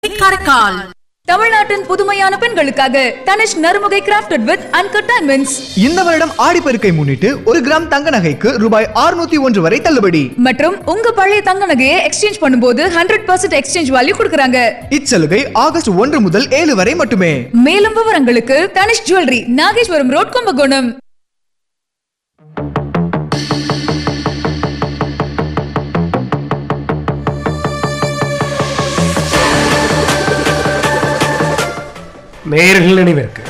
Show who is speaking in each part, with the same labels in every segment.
Speaker 1: காரைக்கால் தமிழ்நாட்டின் புதுமையான பெண்களுக்காக Tanishq Narumugai crafted with uncut diamonds
Speaker 2: இந்த வருடம் ஆடிப்பெருக்கை முன்னிட்டு ஒரு கிராம் தங்க நகைக்கு ரூபாய் 601 ஒன்று வரை தள்ளுபடி
Speaker 1: மற்றும் உங்க பழைய தங்க நகையை எக்ஸ்சேஞ்ச் பண்ணும்போது ஹண்ட்ரட் பர்சன்ட் எக்ஸ்சேஞ்ச் வேல்யூ கொடுக்கறாங்க
Speaker 2: இச்சலுகை ஆகஸ்ட் ஒன்று முதல் ஏழு வரை மட்டுமே
Speaker 1: மேலும் விவரங்களுக்கு தனிஷ் ஜுவல்லரி நாகேஸ்வரம் ரோட் கும்பகோணம்
Speaker 3: நேயர்கள் நினைவிற்கு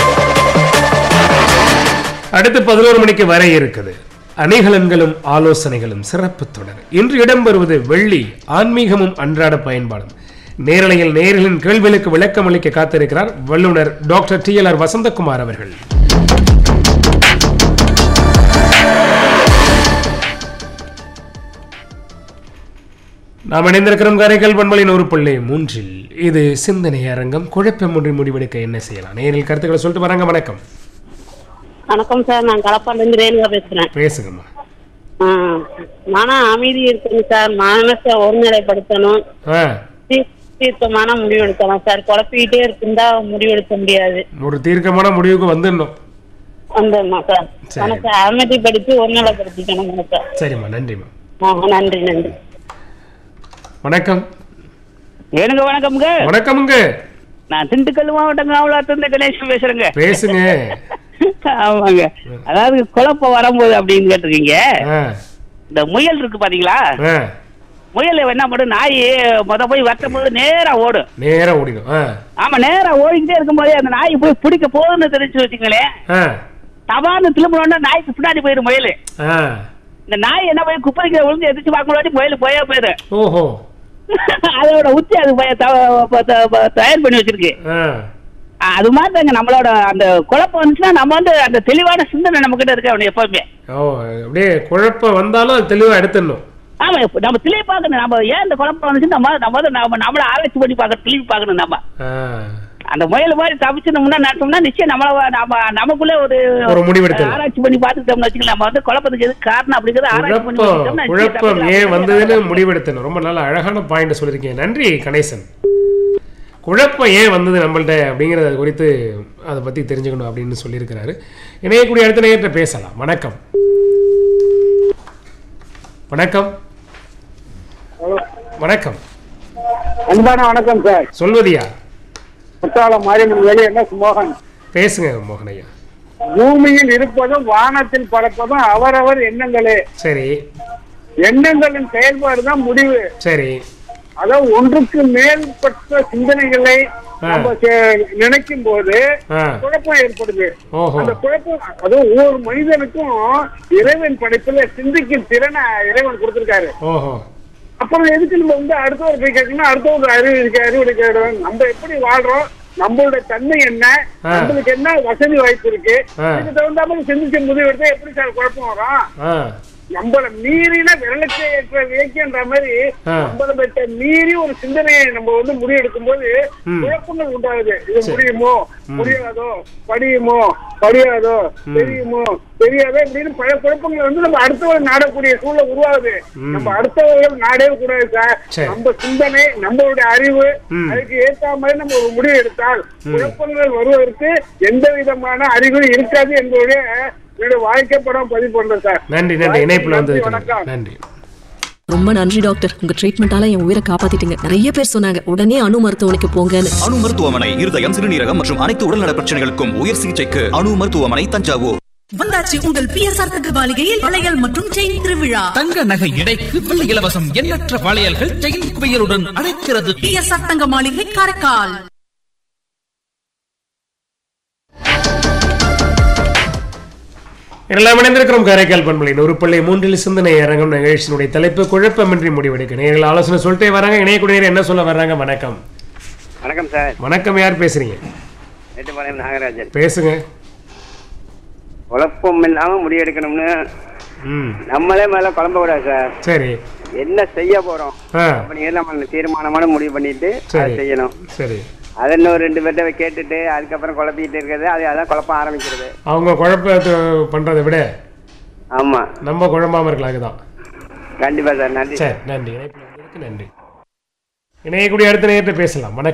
Speaker 3: அடுத்து பதினோரு மணிக்கு வர இருக்குது அணிகலன்களும் ஆலோசனைகளும் சிறப்பு தொடர் இன்று இடம்பெறுவது வெள்ளி ஆன்மீகமும் அன்றாட பயன்பாடும் நேரலையில் நேயர்களின் கேள்விகளுக்கு விளக்கம் அளிக்க காத்திருக்கிறார் வல்லுனர் doctor T L R Vasanthakumar அவர்கள் நாம் இணைந்திருக்கிறோம் காரைக்கால் பண்பலின் ஒரு பிள்ளை மூன்றில் இது சிந்தனை அரங்கம் குழப்பம் ஒன்றை முடிவெடுக்க என்ன செய்யலாம் நேரில் கருத்துக்களை சொல்லிட்டு வராங்க வணக்கம்
Speaker 4: வணக்கம் சார் நான் களப்பாண்டிருந்து ரேணுகா பேசுறேன்
Speaker 3: பேசுங்கம்மா
Speaker 4: ஆ, நானும் அமைதி இருக்கணும் சார் மனசை ஒருநிலைப்படுத்தணும்
Speaker 3: ஆ
Speaker 4: தீ- தீர்க்கமான முடிவு எடுக்கணும் சார் குழப்பிக்கிட்டே இருந்தா முடிவு எடுக்க முடியாது
Speaker 3: ஒரு தீர்க்கமான முடிவுக்கு வந்துடணும்
Speaker 4: வந்துடணும் சார்
Speaker 3: சரி.
Speaker 4: மனசை அமைதிப்படுத்தி ஒருநிலைப்படுத்திக்கணும் மனசை
Speaker 3: சரிம்மா நன்றிம்மா
Speaker 4: ஆ, நன்றி நன்றி
Speaker 3: வணக்கம்
Speaker 5: ஏனுங்க வணக்கம்ங்க
Speaker 3: வணக்கமுங்க
Speaker 5: நான் திண்டுக்கல் மாவட்டம் காவலாத்திருந்த கணேசன் பேசுறேங்க
Speaker 3: பேசுங்க
Speaker 5: ஆமாங்க அதாவது குழப்பம் வரும்போது அப்படின்னு கேட்டிருக்கீங்க
Speaker 3: ஆ
Speaker 5: இந்த முயல் இருக்கு பாத்தீங்களா
Speaker 3: ஆ
Speaker 5: முயல் என்ன பண்ணும் நாய் முத போய் வட்டும் போது நேரா ஓடும்
Speaker 3: நேரா ஓடிடும் ஆ
Speaker 5: ஆமா நேரா ஓடிக்கிட்டே இருக்கும்போதே அந்த நாய் போய் பிடிக்க போகுதுன்னு தெரிஞ்சு வச்சுங்களேன்
Speaker 3: ஆ
Speaker 5: தவான்னு திரும்பணும்னா நாய்க்கு பின்னாடி போயிடும் முயல்
Speaker 3: ஆ
Speaker 5: இந்த நாய் என்ன போய் குப்பைக்கு விழுந்து எதிர்த்து பார்க்க முன்னாடி முயல் போயே போயிடும்
Speaker 3: ஓஹோ
Speaker 5: அதோட உச்சி அது பய- த- த- த- தயார் பண்ணி வச்சிருக்கு
Speaker 3: ஆ
Speaker 5: அது மாதிரி தாங்க நம்மளோட அந்த குழப்பம் வந்துச்சுன்னா நம்ம வந்து அந்த தெளிவான சிந்தனை நம்ம கிட்ட இருக்க அவனு எப்பவுமே
Speaker 3: ஓ அப்படியே குழப்பம் வந்தாலும் அது தெளிவாக எடுத்துடணும்
Speaker 5: ஆமா இப்ப நம்ம தெளிவு பார்க்கணும் நம்ம ஏன் இந்த குழப்பம் வந்துச்சு நம்ம நம்ம வந்து நம்ம நம்மள ஆராய்ச்சி பண்ணி பார்க்க தெளிவு பார்க்கணும் நம்ம
Speaker 3: ஆ
Speaker 5: அந்த முயல் மாதிரி தப்பிச்சிட்டோம்னா நடத்தோம்னா நிச்சயம் நம்மள நம்ம நமக்குள்ளே ஒரு
Speaker 3: ஒரு முடிவெடுக்கலாம்.
Speaker 5: ஆராய்ச்சி பண்ணி பார்த்துட்டோம்னு வச்சுக்கலாம் நம்ம வந்து குழப்பத்துக்கு எது காரணம் அப்படிங்கிறது ஆராய்ச்சி பண்ணி
Speaker 3: குழப்பம்
Speaker 5: பார்த்துட்டோம்னா நிச்சயம்
Speaker 3: குழப்பம்
Speaker 5: தப்பிக்கலாம்.
Speaker 3: ஏன் வந்ததுன்னு முடிவெடுத்தணும் ரொம்ப நல்ல அழகான பாயிண்ட் சொல்லியிருக்கீங்க நன்றி கணேசன் குழப்பம் ஏன் வந்தது நம்மள்ட்ட அப்படிங்கிறத குறித்து அதை பற்றி தெரிஞ்சுக்கணும் அப்படின்னு சொல்லியிருக்கிறாரு இணையக்கூடிய அடுத்த நேரத்தை பேசலாம் வணக்கம் வணக்கம் வணக்கம்
Speaker 6: அன்பான வணக்கம் சார்
Speaker 3: சொல்வதியா
Speaker 6: குற்றாலம் மாரியம்மன் வேலு என்ன மோகன்
Speaker 3: பேசுங்க மோகனையா
Speaker 6: பூமியில் இருப்பதும் வானத்தில் பறப்பதும் அவரவர் எண்ணங்களே
Speaker 3: சரி
Speaker 6: எண்ணங்களின் செயல்பாடு தான் முடிவு
Speaker 3: சரி
Speaker 6: அதாவது ஒன்றுக்கு மேற்பட்ட சிந்தனைகளை
Speaker 3: ஆ.
Speaker 6: நம்ம செ- நினைக்கும் போது
Speaker 3: ஆ
Speaker 6: குழப்பம் ஏற்படுது
Speaker 3: ஓஹோ
Speaker 6: அந்த குழப்பம் அதுவும் ஒவ்வொரு மனிதனுக்கும் இறைவன் படைப்புல சிந்திக்கும் திறனை இறைவன் கொடுத்திருக்காரு
Speaker 3: ஓஹோ
Speaker 6: அப்புறம் எதுக்கு நம்ம வந்து அடுத்தவர் போய் கேட்கணும் அடுத்தவர் அறிவு இருக்கு அறிவு கேடுவோம் நம்ம எப்படி வாழ்றோம் நம்மளோட தன்மை என்ன
Speaker 3: ஆ.
Speaker 6: நம்மளுக்கு என்ன வசதி வாய்ப்பு இருக்கு
Speaker 3: ஆ.
Speaker 6: இதுக்கு தகுந்த மாதிரி சிந்திச்ச முடிவு எடுத்தா எப்படி சார் குழப்பம் வரும்
Speaker 3: ஆ
Speaker 6: நம்மள மீறின விரலுக்கு ஏற்ற வியக்கின்ற மாதிரி
Speaker 3: ஆ.
Speaker 6: நம்மள பெற்ற மீறி ஒரு சிந்தனையை நம்ம வந்து முடிவெடுக்கும் போது
Speaker 3: ம்.
Speaker 6: குழப்பங்கள் உண்டாகுது இது முடியுமோ முடியாதோ படியுமோ படியாதோ தெரியுமோ தெரியாதோ இப்படின்னு பல குழப்பங்கள் வந்து நம்ம அடுத்தவர்கள் நாடக்கூடிய சூழல் உருவாகுது
Speaker 3: ம்.
Speaker 6: நம்ம அடுத்தவர்கள் நாடவே கூடாது சார்
Speaker 3: சரி.
Speaker 6: நம்ம சிந்தனை நம்மளுடைய அறிவு
Speaker 3: ம்.
Speaker 6: அதுக்கு ஏற்ற மாதிரி நம்ம ஒரு முடிவு எடுத்தால் குழப்பங்கள் வருவதற்கு எந்த விதமான அறிவும் இருக்காது என்பதுடைய என்னுடைய வாழ்க்கை படம் பதிவு பண்றேன் சார்
Speaker 3: நன்றி நன்றி இணைப்புல
Speaker 6: நன்றி,
Speaker 3: வந்ததுக்கு
Speaker 6: வணக்கம்
Speaker 3: நன்றி
Speaker 7: ரொம்ப நன்றி டாக்டர் உங்க ட்ரீட்மெண்டால என் உயிரை காப்பாத்திட்டீங்க நிறைய பேர் சொன்னாங்க உடனே அணு மருத்துவமனைக்கு போங்கன்னு
Speaker 8: அணு மருத்துவமனை இருதயம் சிறுநீரகம் மற்றும் அனைத்து உடல்நல பிரச்சனைகளுக்கும் உயர் சிகிச்சைக்கு அணு மருத்துவமனை தஞ்சாவூர்
Speaker 1: வந்தாச்சு உங்கள் பிஎஸ்ஆர் தகவலிகையில் வளையல் மற்றும் செயின் திருவிழா
Speaker 9: தங்க நகை எடைக்கு வெள்ளி இலவசம் எண்ணற்ற வளையல்கள் செயின் குவியலுடன் அழைக்கிறது
Speaker 1: பிஎஸ்ஆர் தங்க மாளிகை காரைக்கால்
Speaker 3: எல்லாம் இணைந்திருக்கிறோம் காரைக்கால் பண்பலின் ஒரு பிள்ளை மூன்றில் சிந்தனை அரங்கம் நிகழ்ச்சியினுடைய தலைப்பு குழப்பமின்றி முடிவெடுக்க நேர்கள் ஆலோசனை சொல்லிட்டே வராங்க இணையக்கூடிய என்ன சொல்ல வர்றாங்க வணக்கம்
Speaker 10: வணக்கம் சார்
Speaker 3: வணக்கம் யார் பேசுறீங்க
Speaker 10: மேட்டுப்பாளையம் நாகராஜன்
Speaker 3: பேசுங்க
Speaker 10: குழப்பம் இல்லாம முடிவெடுக்கணும்னு
Speaker 3: ம்
Speaker 10: நம்மளே மேல குழம்ப கூடாது சார்
Speaker 3: சரி
Speaker 10: என்ன செய்ய போறோம்
Speaker 3: ஆ
Speaker 10: அப்படிங்கிறது நம்ம தீர்மானமான முடிவு பண்ணிட்டு அதை
Speaker 3: சரி
Speaker 10: செய்யணும்
Speaker 3: சரி
Speaker 10: அதை இன்னும் ரெண்டு பேர்ட்ட கேட்டுட்டு அதுக்கப்புறம் குழப்பிட்டு இருக்கிறது அது அதான் குழப்பம் ஆரம்பிக்கிறது
Speaker 3: அவங்க குழப்பத்தை பண்றதை விட
Speaker 10: ஆமா
Speaker 3: நம்ம குழம்பாம இருக்கலாம் அதுதான்
Speaker 10: கண்டிப்பா சார் நன்றி
Speaker 3: சரி நன்றி இணைப்பில் வந்ததுக்கு நன்றி இணையக்கூடிய அடுத்த நேரத்தை பேசலாம் வணக்கம்